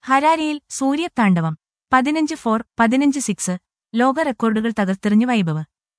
ഹരാരിയിൽ സൂര്യതാണ്ഡവം പതിനഞ്ച് ഫോർ പതിനഞ്ച് സിക്സ് ലോക റെക്കോർഡുകൾ തകർത്തെറിഞ്ഞ് വൈഭവ്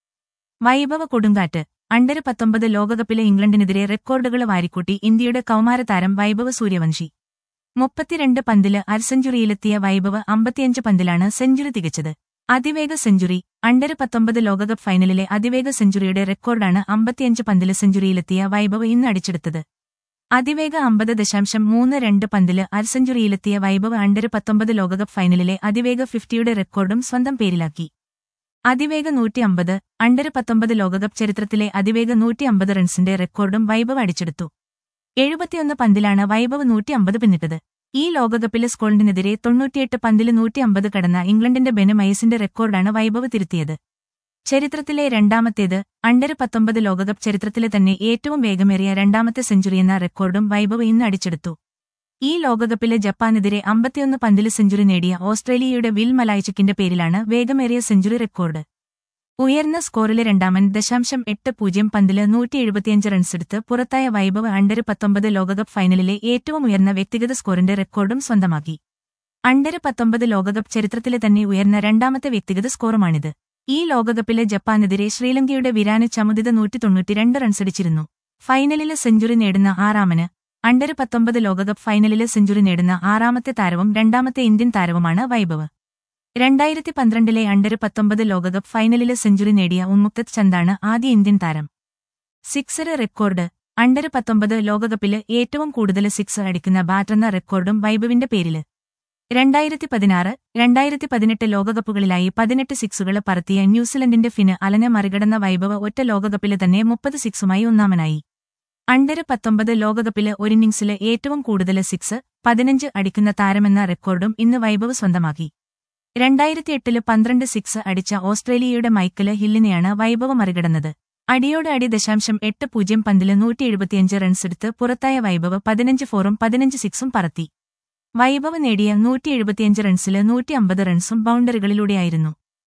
വൈഭവ കൊടുങ്കാറ്റ് അണ്ടർ പത്തൊമ്പത് ലോകകപ്പിലെ ഇംഗ്ലണ്ടിനെതിരെ റെക്കോർഡുകൾ വാരിക്കൂട്ടി ഇന്ത്യയുടെ കൗമാരതാരം വൈഭവ് സൂര്യവംശി മുപ്പത്തിരണ്ട് പന്തില് അരസെഞ്ചുറിയിലെത്തിയ വൈഭവ് അമ്പത്തിയഞ്ച് പന്തിലാണ് സെഞ്ചുറി തികച്ചത് അതിവേഗ സെഞ്ചുറി അണ്ടർ പത്തൊമ്പത് ലോകകപ്പ് ഫൈനലിലെ അതിവേഗ സെഞ്ചുറിയുടെ റെക്കോർഡാണ് അമ്പത്തിയഞ്ച് പന്തില് സെഞ്ചുറിയിലെത്തിയ വൈഭവ് ഇന്ന് അടിച്ചെടുത്തത് അതിവേഗ അമ്പത് ദശാംശം മൂന്ന് രണ്ട് പന്തില് അരസെഞ്ചുറിയിലെത്തിയ വൈഭവ് അണ്ടർ പത്തൊമ്പത് ലോകകപ്പ് ഫൈനലിലെ അതിവേഗ ഫിഫ്റ്റിയുടെ റെക്കോർഡും സ്വന്തം പേരിലാക്കി അതിവേഗ നൂറ്റി അമ്പത് അണ്ടർ പത്തൊമ്പത് ലോകകപ്പ് ചരിത്രത്തിലെ അതിവേഗ നൂറ്റി അമ്പത് റൺസിന്റെ റെക്കോർഡും വൈഭവ് അടിച്ചെടുത്തു എഴുപത്തിയൊന്ന് പന്തിലാണ് വൈഭവ് നൂറ്റി അമ്പത് പിന്നിട്ടത് ഈ ലോകകപ്പിലെ സ്കോളിനെതിരെ തൊണ്ണൂറ്റിയെട്ട് പന്തില് നൂറ്റി അമ്പത് കടന്ന ഇംഗ്ലണ്ടിന്റെ ബെന് മയസിന്റെ റെക്കോർഡാണ് വൈഭവ് തിരുത്തിയത് ചരിത്രത്തിലെ രണ്ടാമത്തേത് അണ്ടർ പത്തൊമ്പത് ലോകകപ്പ് ചരിത്രത്തിലെ തന്നെ ഏറ്റവും വേഗമേറിയ രണ്ടാമത്തെ സെഞ്ചുറിയെന്ന റെക്കോർഡും വൈഭവ് ഇന്ന് അടിച്ചെടുത്തു ഈ ലോകകപ്പിലെ ജപ്പാനെതിരെ അമ്പത്തിയൊന്ന് പന്തില് സെഞ്ചുറി നേടിയ ഓസ്ട്രേലിയയുടെ വിൽ മലായ്ചക്കിന്റെ പേരിലാണ് വേഗമേറിയ സെഞ്ചുറി റെക്കോർഡ് ഉയർന്ന സ്കോറിലെ രണ്ടാമൻ ദശാംശം എട്ട് പൂജ്യം പന്തില് നൂറ്റി എഴുപത്തിയഞ്ച് റൺസെടുത്ത് പുറത്തായ വൈഭവ് അണ്ടർ പത്തൊമ്പത് ലോകകപ്പ് ഫൈനലിലെ ഏറ്റവും ഉയർന്ന വ്യക്തിഗത സ്കോറിന്റെ റെക്കോർഡും സ്വന്തമാക്കി അണ്ടർ പത്തൊമ്പത് ലോകകപ്പ് ചരിത്രത്തിലെ തന്നെ ഉയർന്ന രണ്ടാമത്തെ വ്യക്തിഗത സ്കോറുമാണിത് ഈ ലോകകപ്പിലെ ജപ്പാനെതിരെ ശ്രീലങ്കയുടെ വിരാന് ചമുദിത നൂറ്റി തൊണ്ണൂറ്റിരണ്ട് റൺസടിച്ചിരുന്നു ഫൈനലില് സെഞ്ചുറി നേടുന്ന ആറാമന് അണ്ടർ പത്തൊമ്പത് ലോകകപ്പ് ഫൈനലില് സെഞ്ചുറി നേടുന്ന ആറാമത്തെ താരവും രണ്ടാമത്തെ ഇന്ത്യൻ താരവുമാണ് വൈഭവ് രണ്ടായിരത്തി പന്ത്രണ്ടിലെ അണ്ടർ പത്തൊമ്പത് ലോകകപ്പ് ഫൈനലില് സെഞ്ചുറി നേടിയ ഉന്മുക്തത് ചന്ദാണ് ആദ്യ ഇന്ത്യൻ താരം സിക്സർ റെക്കോർഡ് അണ്ടർ പത്തൊമ്പത് ലോകകപ്പില് ഏറ്റവും കൂടുതൽ സിക്സ് അടിക്കുന്ന ബാറ്റെന്ന റെക്കോർഡും വൈഭവിന്റെ പേരില് രണ്ടായിരത്തി പതിനാറ് രണ്ടായിരത്തി പതിനെട്ട് ലോകകപ്പുകളിലായി പതിനെട്ട് സിക്സുകൾ പറത്തിയ ന്യൂസിലൻഡിന്റെ ഫിന് അലനെ മറികടന്ന വൈഭവ് ഒറ്റ ലോകകപ്പില് തന്നെ മുപ്പത് സിക്സുമായി ഒന്നാമനായി അണ്ടർ പത്തൊമ്പത് ലോകകപ്പില് ഒരിന്നിംഗ്സില് ഏറ്റവും കൂടുതൽ സിക്സ് പതിനഞ്ച് അടിക്കുന്ന താരമെന്ന റെക്കോർഡും ഇന്ന് വൈഭവ് സ്വന്തമാക്കി രണ്ടായിരത്തി എട്ടില് പന്ത്രണ്ട് സിക്സ് അടിച്ച ഓസ്ട്രേലിയയുടെ മൈക്കല് ഹില്ലിനെയാണ് വൈഭവ് മറികടന്നത് അടിയോട് അടി ദശാംശം എട്ട് പൂജ്യം പന്തില് നൂറ്റി എഴുപത്തിയഞ്ച് റൺസെടുത്ത് പുറത്തായ വൈഭവ് പതിനഞ്ച് ഫോറും പതിനഞ്ച് സിക്സും പറത്തി വൈഭവ് നേടിയ നൂറ്റി എഴുപത്തിയഞ്ച് റൺസില് നൂറ്റി അമ്പത് റൺസും ബൗണ്ടറികളിലൂടെയായിരുന്നു